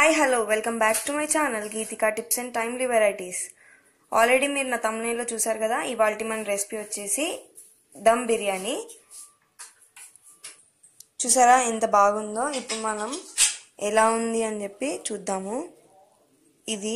hi hello welcome back to my channel Geetika tips and timely varieties already మీరు నా తమ్నేలో చూసారు కదా ఇవాళ మన రెసిపీ వచ్చేసి దమ్ బిర్యానీ చూసారా ఎంత బాగుందో ఇప్పుడు మనం ఎలా ఉంది అని చెప్పి చూద్దాము ఇది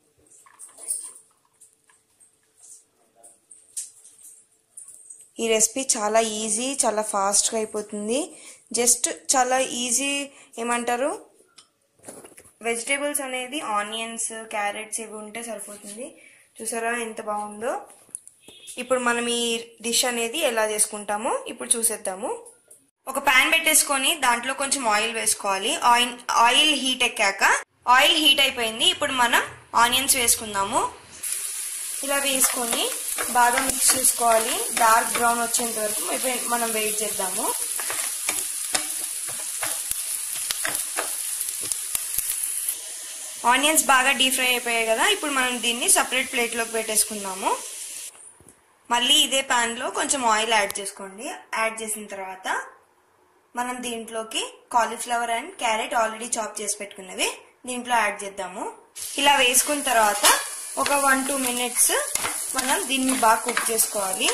ఈ రెసిపీ చాలా ఈజీ చాలా ఫాస్ట్గా అయిపోతుంది జస్ట్ చాలా ఈజీ ఏమంటారు వెజిటేబుల్స్ అనేది ఆనియన్స్ క్యారెట్స్ ఇవి ఉంటే సరిపోతుంది చూసారా ఎంత బాగుందో ఇప్పుడు మనం ఈ డిష్ అనేది ఎలా చేసుకుంటామో ఇప్పుడు చూసేద్దాము ఒక ప్యాన్ పెట్టేసుకొని దాంట్లో కొంచెం ఆయిల్ వేసుకోవాలి ఆయిల్ ఆయిల్ హీట్ ఎక్కాక ఆయిల్ హీట్ అయిపోయింది ఇప్పుడు మనం ఆనియన్స్ వేసుకుందాము ఇలా వేసుకొని బాగా మిక్స్ చేసుకోవాలి డార్క్ బ్రౌన్ వచ్చేంత వరకు మనం వెయిట్ చేద్దాము ఆనియన్స్ బాగా డీప్ ఫ్రై అయిపోయాయి కదా ఇప్పుడు మనం దీన్ని సపరేట్ ప్లేట్లోకి పెట్టేసుకుందాము మళ్ళీ ఇదే ప్యాన్లో కొంచెం ఆయిల్ యాడ్ చేసుకోండి యాడ్ చేసిన తర్వాత మనం దీంట్లోకి cauliflower and carrot already chop చేసి పెట్టుకున్నవి దీంట్లో యాడ్ చేద్దాము ఇలా వేసుకున్న తర్వాత ఒక వన్ టూ మినిట్స్ మనం దీన్ని బాగా కుక్ చేసుకోవాలి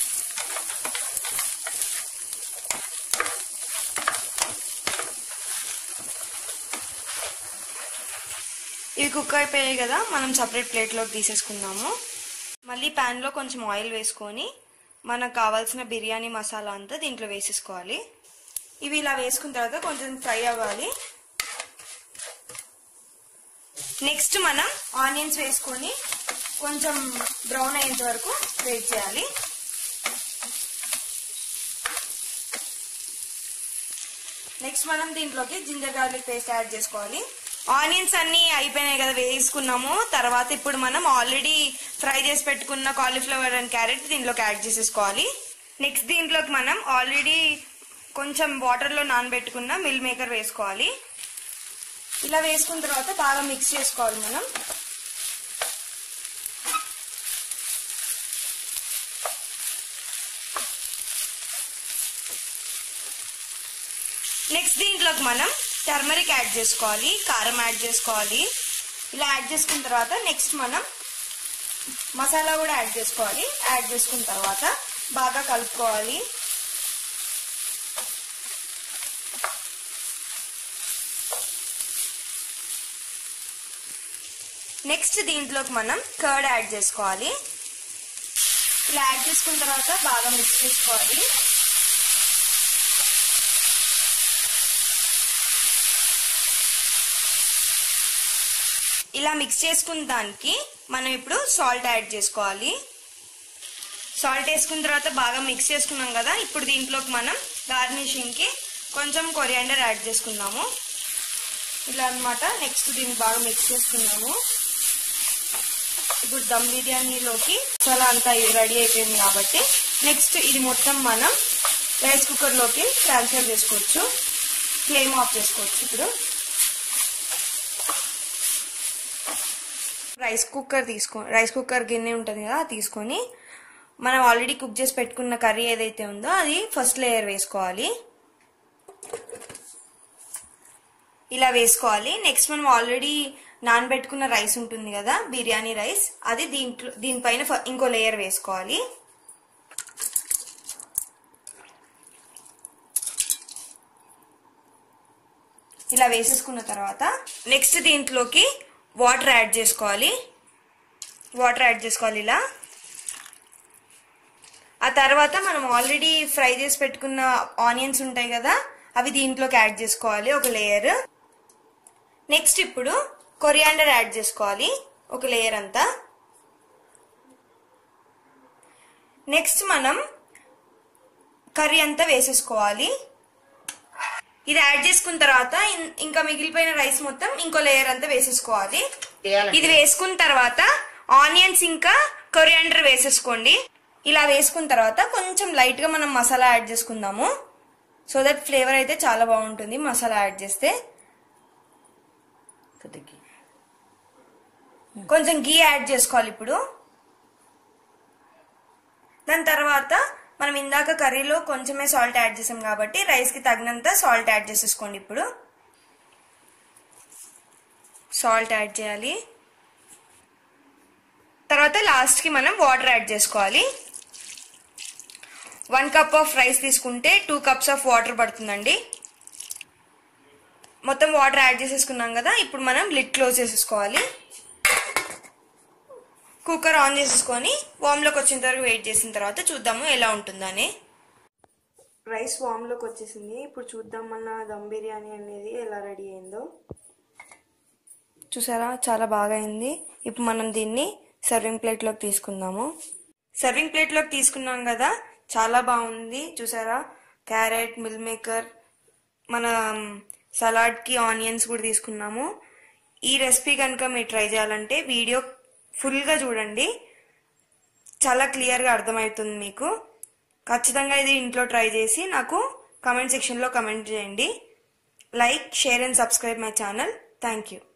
ఇవి కుక్ అయిపోయాయి కదా మనం సపరేట్ ప్లేట్లోకి తీసేసుకుందాము మళ్ళీ ప్యాన్లో కొంచెం ఆయిల్ వేసుకొని మనకు కావాల్సిన బిర్యానీ మసాలా అంతా దీంట్లో వేసేసుకోవాలి ఇవి ఇలా వేసుకున్న తర్వాత కొంచెం ఫ్రై అవ్వాలి నెక్స్ట్ మనం ఆనియన్స్ వేసుకొని కొంచెం బ్రౌన్ అయ్యేంత వరకు వెయిట్ చేయాలి నెక్స్ట్ మనం దీంట్లోకి జింజర్ గార్లిక్ పేస్ట్ యాడ్ చేసుకోవాలి ఆనియన్స్ అన్ని అయిపోయినాయి కదా వేసుకున్నాము తర్వాత ఇప్పుడు మనం ఆల్రెడీ ఫ్రై చేసి పెట్టుకున్న కాలీఫ్లవర్ అండ్ క్యారెట్ దీంట్లోకి యాడ్ చేసేసుకోవాలి నెక్స్ట్ దీంట్లోకి మనం ఆల్రెడీ కొంచెం వాటర్లో నానబెట్టుకున్న మిల్ మేకర్ వేసుకోవాలి ఇలా వేసుకున్న తర్వాత బాగా మిక్స్ చేసుకోవాలి మనం నెక్స్ట్ దీంట్లోకి మనం టర్మరిక్ యాడ్ చేసుకోవాలి కారం యాడ్ చేసుకోవాలి ఇలా యాడ్ చేసుకున్న తర్వాత నెక్స్ట్ మనం మసాలా కూడా యాడ్ చేసుకోవాలి యాడ్ చేసుకున్న తర్వాత బాగా కలుపుకోవాలి నెక్స్ట్ దీంట్లోకి మనం కర్డ్ యాడ్ చేసుకోవాలి ఇలా యాడ్ చేసుకున్న తర్వాత బాగా మిక్స్ చేసుకోవాలి ఇలా మిక్స్ చేసుకున్న దానికి మనం ఇప్పుడు సాల్ట్ యాడ్ చేసుకోవాలి సాల్ట్ వేసుకున్న తర్వాత బాగా మిక్స్ చేసుకున్నాం కదా ఇప్పుడు దీంట్లోకి మనం గార్నిషింగ్కి కొంచెం కొరియాండర్ యాడ్ చేసుకుందాము ఇలా అనమాట నెక్స్ట్ దీన్ని బాగా మిక్స్ చేసుకున్నాము ఇప్పుడు దమ్ బిర్యానీలోకి చాలా అంతా రెడీ అయిపోయింది కాబట్టి నెక్స్ట్ ఇది మొత్తం మనం రైస్ కుక్కర్లోకి ట్రాన్స్ఫర్ చేసుకోవచ్చు ఫ్లేమ్ ఆఫ్ చేసుకోవచ్చు ఇప్పుడు రైస్ కుక్కర్ తీసుకో రైస్ కుక్కర్ గిన్నె ఉంటుంది కదా తీసుకొని మనం ఆల్రెడీ కుక్ చేసి పెట్టుకున్న కర్రీ ఏదైతే ఉందో అది ఫస్ట్ లేయర్ వేసుకోవాలి ఇలా వేసుకోవాలి నెక్స్ట్ మనం ఆల్రెడీ నానబెట్టుకున్న రైస్ ఉంటుంది కదా బిర్యానీ రైస్ అది దీంట్లో దీనిపైన ఇంకో లేయర్ వేసుకోవాలి ఇలా వేసేసుకున్న తర్వాత నెక్స్ట్ దీంట్లోకి వాటర్ యాడ్ చేసుకోవాలి వాటర్ యాడ్ చేసుకోవాలి ఇలా ఆ తర్వాత మనం ఆల్రెడీ ఫ్రై చేసి పెట్టుకున్న ఆనియన్స్ ఉంటాయి కదా అవి దీంట్లోకి యాడ్ చేసుకోవాలి ఒక లేయర్ నెక్స్ట్ ఇప్పుడు కొరియాండర్ యాడ్ చేసుకోవాలి ఒక లేయర్ అంతా నెక్స్ట్ మనం కర్రీ అంతా వేసేసుకోవాలి ఇది యాడ్ చేసుకున్న తర్వాత ఇంకా మిగిలిపోయిన రైస్ మొత్తం ఇంకో లేయర్ అంతా వేసేసుకోవాలి ఇది వేసుకున్న తర్వాత ఆనియన్స్ ఇంకా కొరియాండర్ వేసేసుకోండి ఇలా వేసుకున్న తర్వాత కొంచెం లైట్ గా మనం మసాలా యాడ్ చేసుకుందాము సో దట్ ఫ్లేవర్ అయితే చాలా బాగుంటుంది మసాలా యాడ్ చేస్తే కొంచెం గీ యాడ్ చేసుకోవాలి ఇప్పుడు దాని తర్వాత మనం ఇందాక కర్రీలో కొంచెమే సాల్ట్ యాడ్ చేసాం కాబట్టి రైస్కి తగినంత సాల్ట్ యాడ్ చేసేసుకోండి ఇప్పుడు సాల్ట్ యాడ్ చేయాలి తర్వాత లాస్ట్కి మనం వాటర్ యాడ్ చేసుకోవాలి వన్ కప్ ఆఫ్ రైస్ తీసుకుంటే టూ కప్స్ ఆఫ్ వాటర్ పడుతుందండి మొత్తం వాటర్ యాడ్ చేసేసుకున్నాం కదా ఇప్పుడు మనం లిడ్ క్లోజ్ చేసేసుకోవాలి కుక్కర్ ఆన్ చేసేసుకొని వామ్లోకి వచ్చేంత వరకు వెయిట్ చేసిన తర్వాత చూద్దాము ఎలా ఉంటుందని రైస్ వామ్లోకి వచ్చేసింది ఇప్పుడు చూద్దాం మన దమ్ బిర్యానీ అనేది ఎలా రెడీ అయిందో చూసారా చాలా బాగా అయింది ఇప్పుడు మనం దీన్ని సర్వింగ్ ప్లేట్లోకి తీసుకుందాము సర్వింగ్ ప్లేట్లోకి తీసుకున్నాం కదా చాలా బాగుంది చూసారా క్యారెట్ మిల్ మేకర్ మన సలాడ్కి ఆనియన్స్ కూడా తీసుకున్నాము ఈ రెసిపీ కనుక మీరు ట్రై చేయాలంటే వీడియో ఫుల్గా చూడండి చాలా క్లియర్గా అర్థమవుతుంది మీకు ఖచ్చితంగా ఇది ఇంట్లో ట్రై చేసి నాకు కమెంట్ సెక్షన్లో కమెంట్ చేయండి like share and subscribe my channel thank you